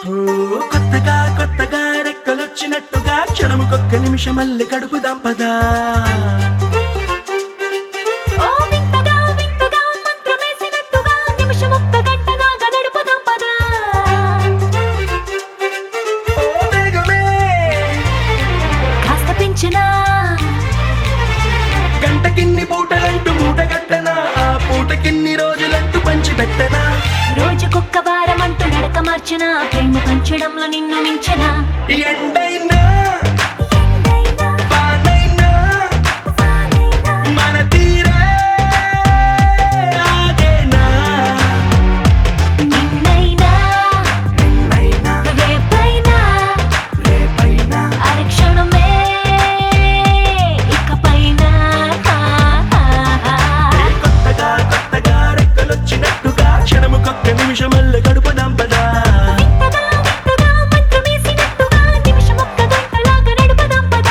ఓ, కొత్తగా కొత్తగా రెక్కలొచ్చినట్టుగా క్షణముకొక్క నిమిషమల్లి కడుపు దంపదా ఓ వింతగా వింతగా మంత్రమేసినట్టుగా నిమిషమొక్క గంటగా గడుపుదాం పదా ఓ వేగమే కాస్త పెంచినా గంటకిన్ని పూటలంటూ మూటగట్టనా ఆ పూటకిన్ని రోజులంటూ పంచి పెట్టనా రోజుకొక్క వారం అంటూ నడక మార్చిన ప్రేమ పంచడంలో నిన్ను మించిన ఎండైనా వానైనా మన తీరే ఆగేనా నిన్నైనా నిన్నైనా రేపైనా రేపైనా అరక్షణమే ఇకపైన ఏ కొత్తగా కొత్తగా రెక్కలొచ్చినట్టుగా క్షణముకొక్క నిమిషమల్లి కడుపు దంపదా వింతగా వింతగా మంత్రమేసినట్టుగా నిమిషమొక్క గంటలాగా నడుపుదాం పదా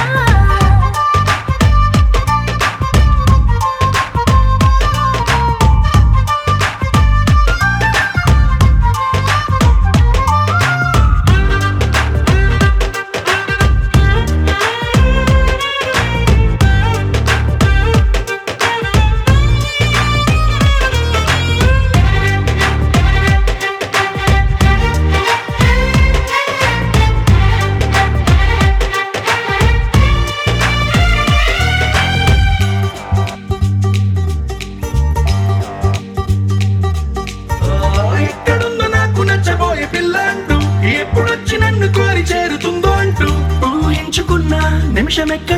ఓ, ఎక్కడుందో నాకు నచ్చబోయే పిల్ల అంటూ ఎప్పుడొచ్చి నన్ను కోరి చేరుతుందో అంటూ ఊహించుకున్నా నిమిషం ఎక్క